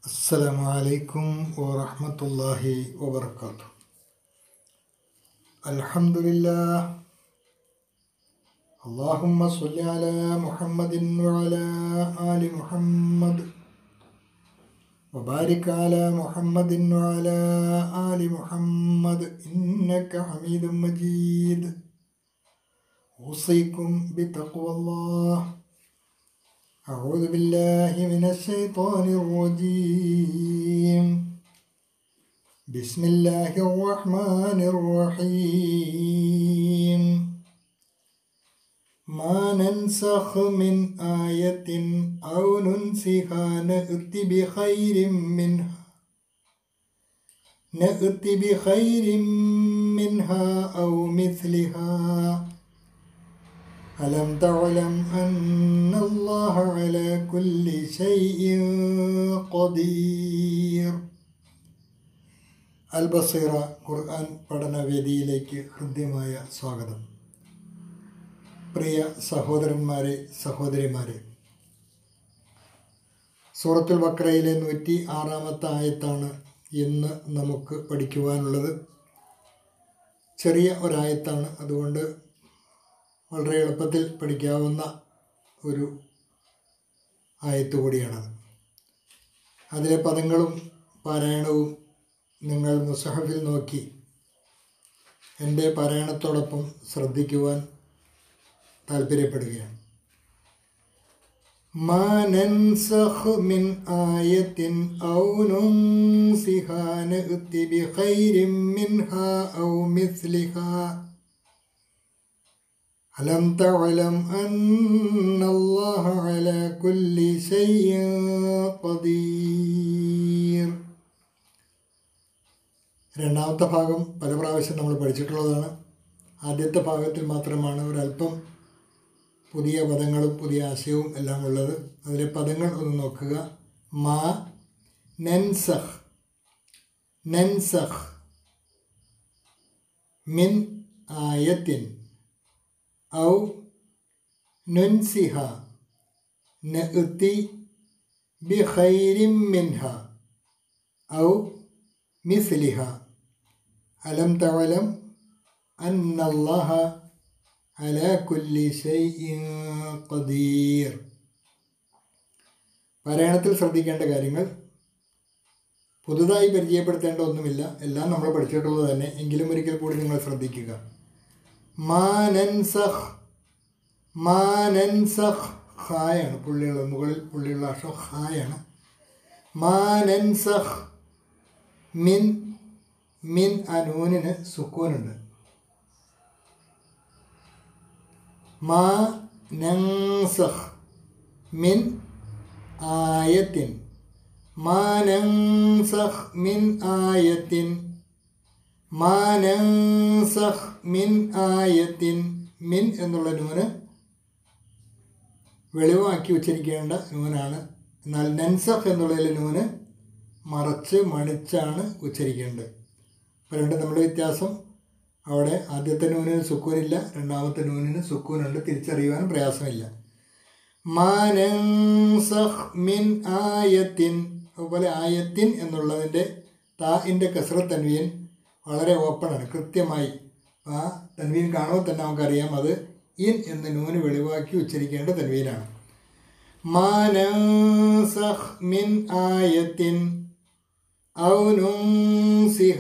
السلام عليكم ورحمة الله وبركاته الحمد لله اللهم صل على محمد وعلى آل محمد وبارك على محمد وعلى آل محمد إنك حميد مجيد أوصيكم بتقوى الله أعوذ بالله من الشيطان الرجيم بسم الله الرحمن الرحيم ما ننسخ من آية أو ننسها نأت بخير منها نأت بخير منها أو مثلها ألم تعلم أن الله على كل شيء قدير അൽ ബസീറ ഖുർആൻ പഠനവേദിയിലേക്ക് ഹൃദ്യമായ സ്വാഗതം പ്രിയ സഹോദരന്മാരെ സഹോദരിമാരെ സൂറത്തുൽ ബക്രയിലെ നൂറ്റി ആറാമത്തെ ആയത്താണ് ഇന്ന് നമുക്ക് പഠിക്കുവാനുള്ളത് ചെറിയ ഒരായത്താണ് അതുകൊണ്ട് വളരെ എളുപ്പത്തിൽ പഠിക്കാവുന്ന ഒരു ആയത്ത് കൂടിയാണത് അതിലെ പദങ്ങളും പാരായണവും നിങ്ങൾ മുസഹഫിൽ നോക്കി എൻ്റെ പാരായണത്തോടൊപ്പം ശ്രദ്ധിക്കുവാൻ താല്പര്യപ്പെടുകയാണ് ما ننسخ من آية أو ننسها نأت بخير منها أو مثلها ألم تعلم أن الله على كل شيء قدير രണ്ടാമത്തെ ഭാഗം പല പ്രാവശ്യം നമ്മൾ പഠിച്ചിട്ടുള്ളതാണ് ആദ്യത്തെ ഭാഗത്തിൽ മാത്രമാണ് ഒരല്പം പുതിയ പദങ്ങളും പുതിയ ആശയവും എല്ലാം ഉള്ളത് അതിലെ പദങ്ങൾ ഒന്ന് നോക്കുക മാ നെൻസഹ് നെൻസഹ് മിൻ ആയത്തിൻ ഔ നുൻസിഹ നഅ്തി ബിഖൈരിൻ മിൻഹ ഔ മിസ്ലിഹ അലം തവലം അന്നല്ലാഹ അലാ കുല്ലി ഷൈഇൻ ഖദീർ പാരായണത്തിൽ ശ്രദ്ധിക്കേണ്ട കാര്യങ്ങൾ പുതുതായി പരിചയപ്പെടുത്തേണ്ട ഒന്നുമില്ല എല്ലാം നമ്മൾ പഠിച്ചിട്ടുള്ളത് തന്നെ എങ്കിലും ഒരിക്കൽ കൂടി നിങ്ങൾ ശ്രദ്ധിക്കുക മാനൻസഹ് മാനൻസഹ് ഹായാണ് പുള്ളിയുള്ള മുകളിൽ പുള്ളിയുള്ള അക്ഷരം ഹായാണ് മാനൻസഹ് മിൻ മിൻ ആ നൂനിന് സുക്കൂനുണ്ട് മാ നൻസഹ് മിൻ ആയത്തിൻ മാ നൻസഹ് മിൻ ആയത്തിൻ മാനൻസഹ് മിൻ ആയത്തിൻ മിൻ എന്നുള്ള നൂന് വെളിവാക്കി ഉച്ചരിക്കേണ്ട നൂനാണ് എന്നാൽ നൻസഹ് എന്നുള്ളതിലെ നൂന് മറച്ച് മണിച്ചാണ് ഉച്ചരിക്കേണ്ടത് അപ്പോൾ രണ്ടും നമ്മുടെ വ്യത്യാസം അവിടെ ആദ്യത്തെ നൂനിന് സുക്കൂനില്ല രണ്ടാമത്തെ നൂനിന് സുക്കൂനുണ്ട് തിരിച്ചറിയുവാൻ പ്രയാസമില്ല മാനൻസഹ് മിൻ ആയത്തിൻ അതുപോലെ ആയത്തിൻ എന്നുള്ളതിൻ്റെ താഇൻ്റെ കസറത്ത് തൻവീൻ വളരെ ഓപ്പണാണ് കൃത്യമായി ആ തൻവീൻ കാണുമ്പോൾ തന്നെ നമുക്കറിയാം അത് ഇൻ എന്ന നൂന് വെളിവാക്കി ഉച്ചരിക്കേണ്ട തൻവീനാണ് മാനസഹ് മിൻ ആയത്തിൻ ഔ നുൻസിഹ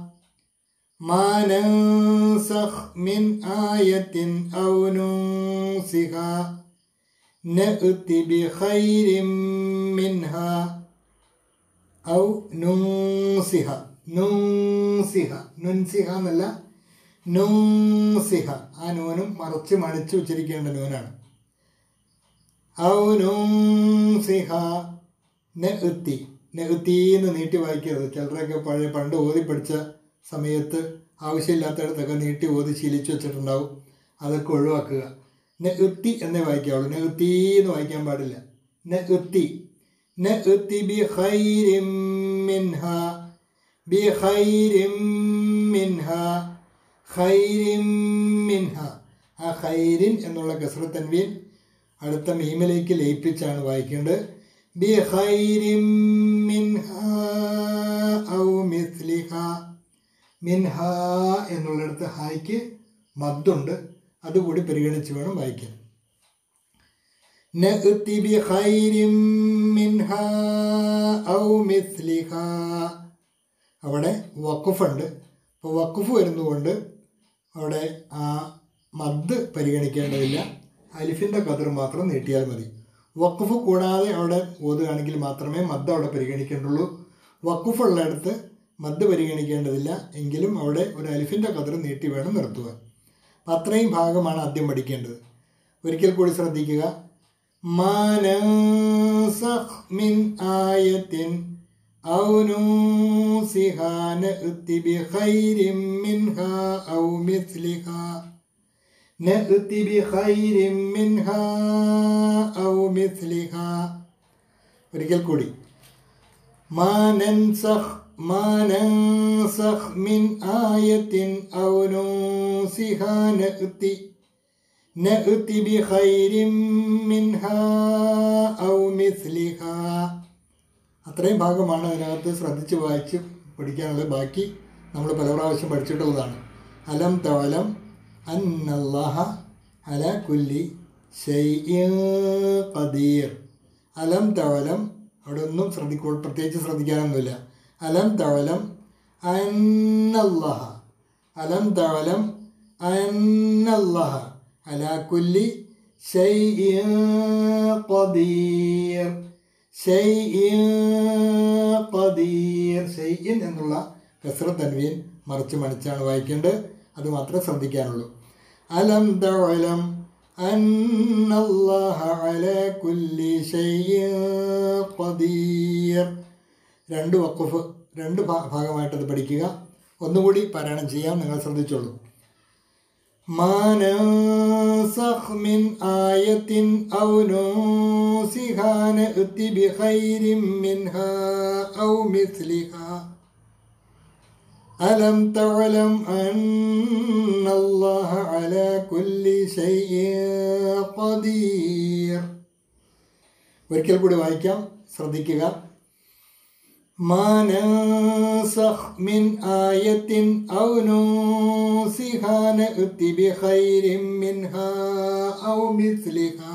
മാനസഹ് മിൻ ആയത്തിൻ ഔ നുൻസിഹ നഅ്തി ബിഖൈരിൻ മിൻഹ ഔ നുൻസിഹ നുൻസിഹ നുൻസിഹ എന്നല്ല നുൻസിഹ ആ നൂനും മറച്ച് മണിച്ച് ഉച്ചരിക്കേണ്ട നൂനാണ് ഔ നുൻസിഹ നെത്തി നെത്തി എന്ന് നീട്ടി വായിക്കരുത് ചിലരൊക്കെ പഴയ പണ്ട് ഓതി പഠിച്ച സമയത്ത് ആവശ്യമില്ലാത്തടത്തൊക്കെ നീട്ടി ഓതി ശീലിച്ചു വെച്ചിട്ടുണ്ടാവും അതൊക്കെ ഒഴിവാക്കുക നെത്തി എന്നേ വായിക്കാവുള്ളൂ നെത്തി എന്ന് വായിക്കാൻ പാടില്ല നെത്തി നെത്തി ബി ഖൈരിൻ മിൻഹ ബി ഖൈരിൻ മിൻഹ ഖൈരിൻ മിൻഹ ആ ഖൈരിൻ എന്നുള്ള കസറത്തൻവീൻ അടുത്ത മീമിലേക്ക് ലയിപ്പിച്ചാണ് വായിക്കേണ്ടത് بخير منها أو مثلها മിൻഹ എന്നുള്ളിടത്ത് ഹായ്ക്ക് മദ്ദുണ്ട് അതുകൂടി പരിഗണിച്ച് വേണം വായിക്കാൻ നഅ്തി ബിഖൈരിം മിൻഹ ഔ മിസ്ലിഹ അവിടെ വഖഫുണ്ട് അപ്പോൾ വഖഫ് വരുന്നതുകൊണ്ട് അവിടെ ആ മദ് പരിഗണിക്കേണ്ടതില്ല അലിഫിൻ്റെ കതിർ മാത്രം നീട്ടിയാൽ മതി വഖഫ് കൂടാതെ അവിടെ ഓതുകയാണെങ്കിൽ മാത്രമേ മദ് അവിടെ പരിഗണിക്കേണ്ടുള്ളൂ വഖഫുള്ളിടത്ത് മദ് പരിഗണിക്കേണ്ടതില്ല എങ്കിലും അവിടെ ഒരു അലിഫിൻ്റെ കതിർ നീട്ടി വേണം നിർത്തുവാൻ അപ്പം അത്രയും ഭാഗമാണ് ആദ്യം പഠിക്കേണ്ടത് ഒരിക്കൽ കൂടി ശ്രദ്ധിക്കുക മാനസഖ് മിൻ ആയത്തിൻ ഔ നൂസിഹാ നഅ്തി ബിഖൈരിൻ മിൻഹാ ഔ മിസ്ലിഹാ നഅ്തി ബിഖൈരിൻ മിൻഹാ ഔ മിസ്ലിഹാ ഒരിക്കൽ കൂടി ما ننسخ ما ننسخ من آية أو ننسها نأتي نأتي بخير منها أو مثلها അത്രയും ഭാഗമാണ് അതിനകത്ത് ശ്രദ്ധിച്ച് വായിച്ച് പഠിക്കാനുള്ളത് ബാക്കി നമ്മൾ പല പ്രാവശ്യം പഠിച്ചിട്ടുള്ളതാണ് അലം തവലം അന്നല്ലാഹ അല കുല്ലി ഷൈഇൻ ഖദീർ അലം തവലം അവിടെ ഒന്നും ശ്രദ്ധിക്കൂ പ്രത്യേകിച്ച് ശ്രദ്ധിക്കാനൊന്നുമില്ല അലം തവലം അന്നല്ലാഹ അലം തവലം അന്നല്ലാഹ അല കുല്ലി ഷൈഇൻ ഖദീർ ഷൈഇൻ ഖദീർ ഷൈഇൻ എന്നുള്ള കസ്ര തൻവീൻ മറിച്ച് മണിച്ചാണ് വായിക്കേണ്ടത് അത് മാത്രമേ ശ്രദ്ധിക്കാനുള്ളൂ അലം തവലം أن الله على كل شيء قدير രണ്ട് വക്കുഫ് രണ്ട് ഭാ- ഭാഗമായിട്ടത് പഠിക്കുക ഒന്നുകൂടി പാരായണം ചെയ്യാം നിങ്ങൾ ശ്രദ്ധിച്ചോളൂ ما ننسخ من آية أو ننسها نأت بخير منها أو مثلها ألم تعلم أن الله على كل شيء قدير ഒരിക്കൽ കൂടി വായിക്കാം ശ്രദ്ധിക്കുക ما ننسخ من آية أو ننسها نأت بخير منها أو مثلها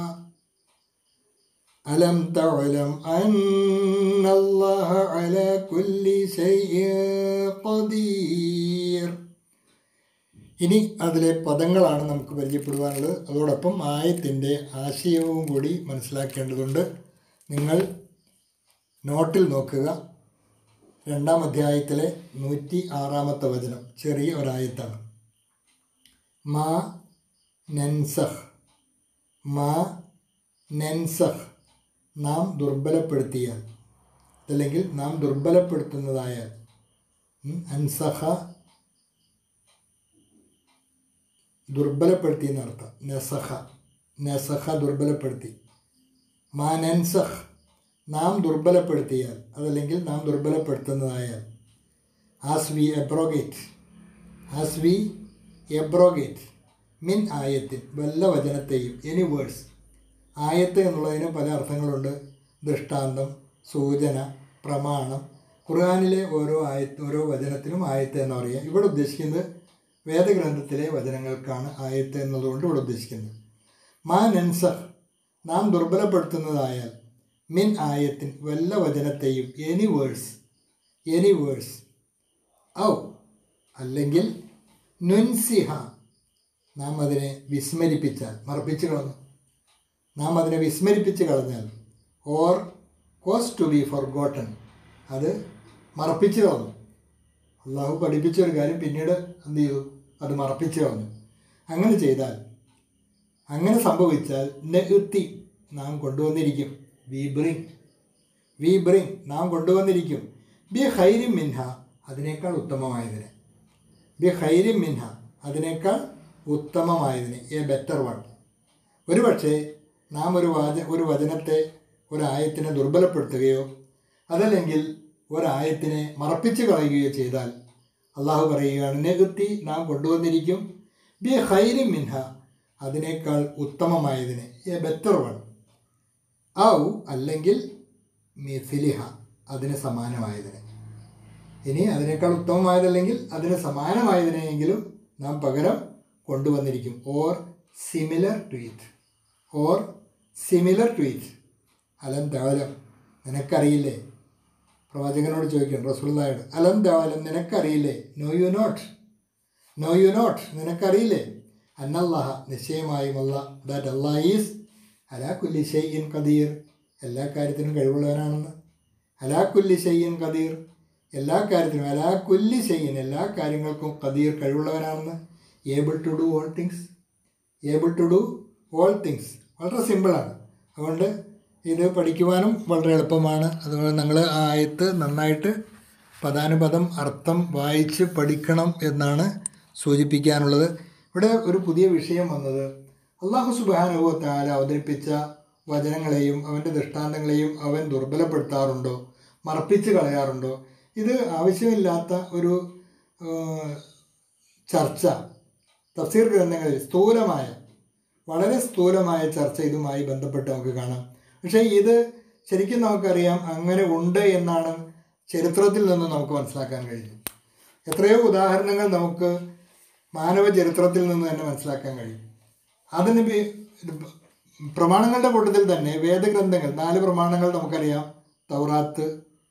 ألم تعلم أن الله على كل شيء قدير ഇനി അതിലെ പദങ്ങളാണ് നമുക്ക് പരിചയപ്പെടുവാനുള്ളത് അതോടൊപ്പം ആയത്തിൻ്റെ ആശയവും കൂടി മനസ്സിലാക്കേണ്ടതുണ്ട് നിങ്ങൾ നോട്ടിൽ നോക്കുക രണ്ടാം അധ്യായത്തിലെ നൂറ്റി ആറാമത്തെ വചനം ചെറിയ ഒരായത്താണ് മാ നെൻസഹ് മാ നെൻസഹ് നാം ദുർബലപ്പെടുത്തിയാൽ അതല്ലെങ്കിൽ നാം ദുർബലപ്പെടുത്തുന്നതായാൽ ഉം, അൻസഹ ദുർബലപ്പെടുത്തി എന്നർത്ഥം നസഹ നസഹ ദുർബലപ്പെടുത്തി മാ നൻസഹ് നാം ദുർബലപ്പെടുത്തിയാൽ അതല്ലെങ്കിൽ നാം ദുർബലപ്പെടുത്തുന്നതായാൽ as we abrogate as we abrogate മിൻ ആയത്തിൻ വല്ല വചനത്തെയും എനി വേർഡ്സ് ആയത്ത് എന്നുള്ളതിന് പല അർത്ഥങ്ങളുണ്ട് ദൃഷ്ടാന്തം സൂചന പ്രമാണം ഖുർആാനിലെ ഓരോ ആയത്ത് ഓരോ വചനത്തിനും ആയത്ത് എന്ന് പറയുക ഇവിടെ ഉദ്ദേശിക്കുന്നത് വേദഗ്രന്ഥത്തിലെ വചനങ്ങൾക്കാണ് ആയത്ത് എന്നതുകൊണ്ട് ഇവിടെ ഉദ്ദേശിക്കുന്നത് മാ നൻസഹ് നാം ദുർബലപ്പെടുത്തുന്നതായാൽ മിൻ ആയത്തിൻ വല്ല വചനത്തെയും എനി വേഴ്സ് എനി വേഴ്സ് ഔ അല്ലെങ്കിൽ നുൻസിഹ നാം അതിനെ വിസ്മരിപ്പിച്ചാൽ മറപ്പിച്ച് കളഞ്ഞു നാം അതിനെ വിസ്മരിപ്പിച്ച് കളഞ്ഞാൽ or cause to be forgotten അത് മറപ്പിച്ച് കളഞ്ഞു അള്ളാഹു പഠിപ്പിച്ച ഒരു കാര്യം പിന്നീട് എന്ത് ചെയ്തു അത് മറപ്പിച്ച് കളഞ്ഞു അങ്ങനെ ചെയ്താൽ അങ്ങനെ സംഭവിച്ചാൽ നെഹ്ത്തി നാം കൊണ്ടുവന്നിരിക്കും വി ബ്രിങ് വി ബ്രിങ് നാം കൊണ്ടുവന്നിരിക്കും ബി ഹൈരി മിൻഹ അതിനേക്കാൾ ഉത്തമമായതിനെ ബി ഹൈരി മിൻഹ അതിനേക്കാൾ ഉത്തമമായതിന് എ ബെറ്റർ വൺ ഒരു പക്ഷേ നാം ഒരു വാച ഒരു വചനത്തെ ഒരായത്തിനെ ദുർബലപ്പെടുത്തുകയോ അതല്ലെങ്കിൽ ഒരായത്തിനെ മറപ്പിച്ച് കളയുകയോ ചെയ്താൽ അള്ളാഹു പറയുകയാണ് നെഗത്തി നാം കൊണ്ടുവന്നിരിക്കും ബി ഹൈരി മിൻഹ അതിനേക്കാൾ ഉത്തമമായതിന് എ ബെറ്റർ വൺ ഔ അല്ലെങ്കിൽ മിഥിലിഹ അതിന് സമാനമായതിനെ ഇനി അതിനേക്കാൾ ഉത്തമമായതല്ലെങ്കിൽ അതിന് സമാനമായതിനെയെങ്കിലും നാം പകരം കൊണ്ടുവന്നിരിക്കും or similar to it or similar to it അലം ധവലം നിനക്കറിയില്ലേ പ്രവാചകനോട് ചോദിക്കണം റസൂള്ളായോട് അലം ധവലം നിനക്കറിയില്ലേ know you not know you not നിനക്കറിയില്ലേ അന്നല്ലാഹ നിശ്ചയമായും അല്ല ദാറ്റ് അള്ളാഹ് ഈസ് അലാ കുല്ലി ഷെയ്യിൻ കദീർ എല്ലാ കാര്യത്തിനും കഴിവുള്ളവനാണെന്ന് അലാ കുല്ലി ഷെയ്യിൻ കദീർ എല്ലാ കാര്യത്തിനും അലാ കുല്ലി ഷെയ്യിൻ എല്ലാ കാര്യങ്ങൾക്കും കദീർ കഴിവുള്ളവനാണെന്ന് able to do all things able to do all things വളരെ സിമ്പിളാണ് അതുകൊണ്ട് ഇത് പഠിക്കുവാനും വളരെ എളുപ്പമാണ് അതുകൊണ്ട് നിങ്ങൾ ആ ആയത്ത് നന്നായിട്ട് പദാനുപദം അർത്ഥം വായിച്ച് പഠിക്കണം എന്നാണ് സൂചിപ്പിക്കാനുള്ളത് ഇവിടെ ഒരു പുതിയ വിഷയം വന്നത് അള്ളാഹു സുബാനുഭവ താല അവതരിപ്പിച്ച വചനങ്ങളെയും അവൻ്റെ ദൃഷ്ടാന്തങ്ങളെയും അവൻ ദുർബലപ്പെടുത്താറുണ്ടോ മറപ്പിച്ച് കളയാറുണ്ടോ ഇത് ആവശ്യമില്ലാത്ത ഒരു ആ, ചർച്ച തഫ്സീർ ഗ്രന്ഥങ്ങളിൽ സ്ഥൂലമായ വളരെ സ്ഥൂലമായ ചർച്ച ഇതുമായി ബന്ധപ്പെട്ട് നമുക്ക് കാണാം പക്ഷേ ഇത് ശരിക്കും നമുക്കറിയാം അങ്ങനെ ഉണ്ട് എന്നാണ് ചരിത്രത്തിൽ നിന്ന് നമുക്ക് മനസ്സിലാക്കാൻ കഴിയും എത്രയോ ഉദാഹരണങ്ങൾ നമുക്ക് മാനവ ചരിത്രത്തിൽ നിന്ന് തന്നെ മനസ്സിലാക്കാൻ കഴിയും അതിന് ബി- പ്രമാണങ്ങളുടെ കൂട്ടത്തിൽ തന്നെ വേദഗ്രന്ഥങ്ങൾ നാല് പ്രമാണങ്ങൾ നമുക്കറിയാം തൗറാത്ത്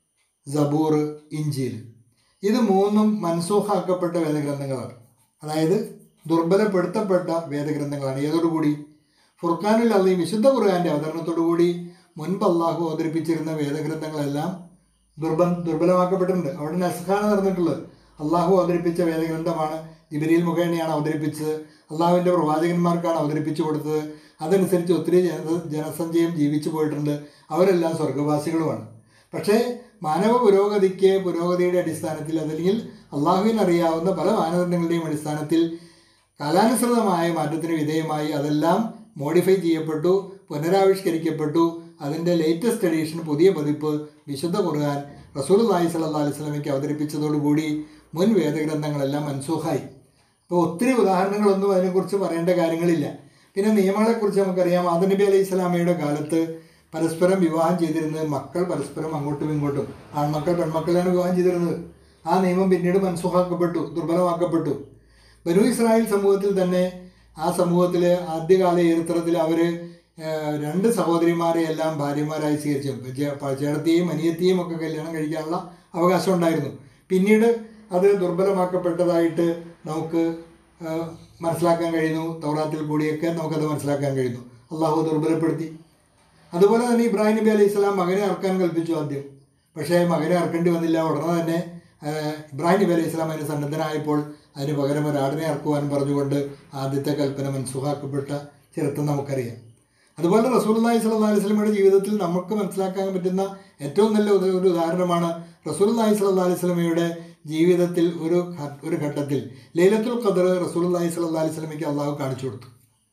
സബൂർ ഇഞ്ചീൽ ഇത് മൂന്നും മൻസൂഹാക്കപ്പെട്ട വേദഗ്രന്ഥങ്ങളാണ് അതായത് ദുർബലപ്പെടുത്തപ്പെട്ട വേദഗ്രന്ഥങ്ങളാണ് ഏതോടുകൂടി ഫുർഖാനുൽ അള്ളീം വിശുദ്ധ ഖുർആാൻ്റെ അവതരണത്തോടുകൂടി മുൻപ് അള്ളാഹു അവതരിപ്പിച്ചിരുന്ന വേദഗ്രന്ഥങ്ങളെല്ലാം ദുർബ ദുർബലമാക്കപ്പെട്ടിട്ടുണ്ട് അവിടെ നസ്ഖാണ് നടന്നിട്ടുള്ളത് അള്ളാഹു അവതരിപ്പിച്ച വേദഗ്രന്ഥമാണ് ജിബിരിയിൽ മുഖേനയാണ് അവതരിപ്പിച്ചത് അള്ളാഹുവിൻ്റെ പ്രവാചകന്മാർക്കാണ് അവതരിപ്പിച്ചു കൊടുത്തത് അതനുസരിച്ച് ഒത്തിരി ജന ജനസഞ്ചയം ജീവിച്ചു പോയിട്ടുണ്ട് അവരെല്ലാം സ്വർഗവാസികളുമാണ് പക്ഷേ മാനവ പുരോഗതിക്ക് പുരോഗതിയുടെ അടിസ്ഥാനത്തിൽ അതല്ലെങ്കിൽ അള്ളാഹുവിന് അറിയാവുന്ന പല മാനദണ്ഡങ്ങളുടെയും അടിസ്ഥാനത്തിൽ കാലാനുസൃതമായ മാറ്റത്തിന് വിധേയമായി അതെല്ലാം മോഡിഫൈ ചെയ്യപ്പെട്ടു പുനരാവിഷ്കരിക്കപ്പെട്ടു അതിൻ്റെ ലേറ്റസ്റ്റ് എഡീഷൻ പുതിയ പതിപ്പ് വിശുദ്ധ ഖുർആൻ റസൂൽ അള്ളാഹി സല്ലാ അലൈഹി സ്വലമിക്ക് അവതരിപ്പിച്ചതോടുകൂടി മുൻ വേദഗ്രന്ഥങ്ങളെല്ലാം മൻസൂഖായി അപ്പോൾ ഒത്തിരി ഉദാഹരണങ്ങളൊന്നും അതിനെക്കുറിച്ച് പറയേണ്ട കാര്യങ്ങളില്ല പിന്നെ നിയമങ്ങളെക്കുറിച്ച് നമുക്കറിയാം ആദം നബി അലൈഹി സ്വലാമയുടെ കാലത്ത് പരസ്പരം വിവാഹം ചെയ്തിരുന്നത് മക്കൾ പരസ്പരം അങ്ങോട്ടും ഇങ്ങോട്ടും ആൺമക്കൾ പെൺമക്കളെയാണ് വിവാഹം ചെയ്തിരുന്നത് ആ നിയമം പിന്നീട് മൻസൂഖാക്കപ്പെട്ടു ദുർബലമാക്കപ്പെട്ടു ബനു ഇസ്രായേൽ സമൂഹത്തിൽ തന്നെ ആ സമൂഹത്തിൽ ആദ്യകാല ചരിത്രത്തിൽ അവർ രണ്ട് സഹോദരിമാരെ എല്ലാം ഭാര്യമാരായി സ്വീകരിച്ചു ജേ- ചേട്ടത്തെയും അനിയത്തെയും ഒക്കെ കല്യാണം കഴിക്കാനുള്ള അവകാശം ഉണ്ടായിരുന്നു പിന്നീട് അത് ദുർബലമാക്കപ്പെട്ടതായിട്ട് നമുക്ക് ആ, മനസ്സിലാക്കാൻ കഴിയുന്നു തൗറാത്തിൽ കൂടിയൊക്കെ നമുക്കത് മനസ്സിലാക്കാൻ കഴിയുന്നു അള്ളാഹു ദുർബലപ്പെടുത്തി അതുപോലെ തന്നെ ഇബ്രാഹിം നബി അലൈഹി സ്വലാം മകനെ അറക്കാൻ കൽപ്പിച്ചു ആദ്യം പക്ഷേ മകനെ അറക്കേണ്ടി വന്നില്ല ഉടനെ തന്നെ ആ, ഇബ്രാഹിം നബി അലൈഹി സ്വലാം അതിന് സന്നദ്ധനായപ്പോൾ അതിന് പകരം ഒരു ആടിനെ അറക്കുവാൻ പറഞ്ഞുകൊണ്ട് ആദ്യത്തെ കൽപ്പന മൻസുഹാക്കപ്പെട്ട ചരിത്രം നമുക്കറിയാം അതുപോലെ റസൂലുള്ളാഹി സ്വല്ലല്ലാഹി അലൈഹി വസല്ലമയുടെ ജീവിതത്തിൽ നമുക്ക് മനസ്സിലാക്കാൻ പറ്റുന്ന ഏറ്റവും നല്ല ഒരു ഒരു ഉദാഹരണമാണ് റസൂലുള്ളാഹി സ്വല്ലല്ലാഹി അലൈഹി വസല്ലമയുടെ ജീവിതത്തിൽ ഒരു ഘ- ഒരു ഘട്ടത്തിൽ ലൈലത്തുൽ ഖദർ റസൂലുള്ളാഹി സ്വല്ലല്ലാഹി അലൈഹി വസല്ലമയ്ക്ക് അള്ളാഹു കാണിച്ചു കൊടുത്തു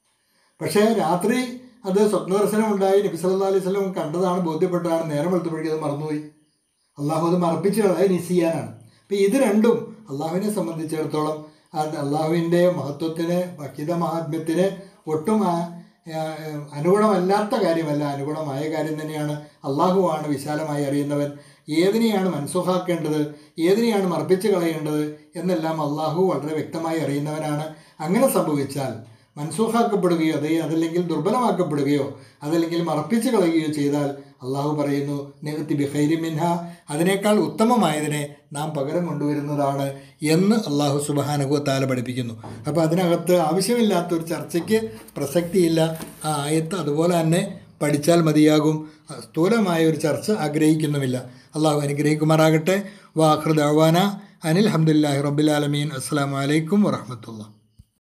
പക്ഷേ രാത്രി അത് സ്വപ്നദർശനം ഉണ്ടായി നബി സല്ലല്ലാഹു അലൈഹി വസല്ലം കണ്ടതാണ് ബോധ്യപ്പെട്ടതാണ് നേരം വെളുത്തപ്പോഴേക്കും അത് മറന്നുപോയി അള്ളാഹു അത് മറപ്പിച്ചു കളയാൻ നിസിയാനാണ് അപ്പം ഇത് രണ്ടും അള്ളാഹുവിനെ സംബന്ധിച്ചിടത്തോളം അത് അള്ളാഹുവിൻ്റെ മഹത്വത്തിന് ഭക്തിത മഹാത്മ്യത്തിന് ഒട്ടും ആ- ആ- അനുഗുണമല്ലാത്ത കാര്യമല്ല അനുഗുണമായ കാര്യം തന്നെയാണ് അള്ളാഹുവാണ് വിശാലമായി അറിയുന്നവൻ ഏതിനെയാണ് മനസ്സുഹാക്കേണ്ടത് ഏതിനെയാണ് മർപ്പിച്ച് കളയേണ്ടത് എന്നെല്ലാം അള്ളാഹു വളരെ വ്യക്തമായി അറിയുന്നവനാണ് അങ്ങനെ സംഭവിച്ചാൽ മൻസൂഹാക്കപ്പെടുകയോ അതേ അതല്ലെങ്കിൽ ദുർബലമാക്കപ്പെടുകയോ അതല്ലെങ്കിൽ മറപ്പിച്ച് കളയുകയോ ചെയ്താൽ അള്ളാഹു പറയുന്നു നെഹത്തി ബിഹൈരി മിൻഹ അതിനേക്കാൾ ഉത്തമമായതിനെ നാം പകരം കൊണ്ടുവരുന്നതാണ് എന്ന് അള്ളാഹു സുബാനുഭവ താല പഠിപ്പിക്കുന്നു അപ്പോൾ അതിനകത്ത് ആവശ്യമില്ലാത്ത ഒരു ചർച്ചയ്ക്ക് പ്രസക്തിയില്ല ആ ആയത്ത് അതുപോലെ തന്നെ പഠിച്ചാൽ മതിയാകും സ്ഥൂലമായ ഒരു ചർച്ച ആഗ്രഹിക്കുന്നുമില്ല അള്ളാഹു അനുഗ്രഹിക്കുമാറാകട്ടെ വാഹൃദ് അവാന അനിൽ ഹംദുല്ലാഹി റബ്ബിലാലമീൻ അസ്സാം വലൈക്കും വറഹമത്തുള്ള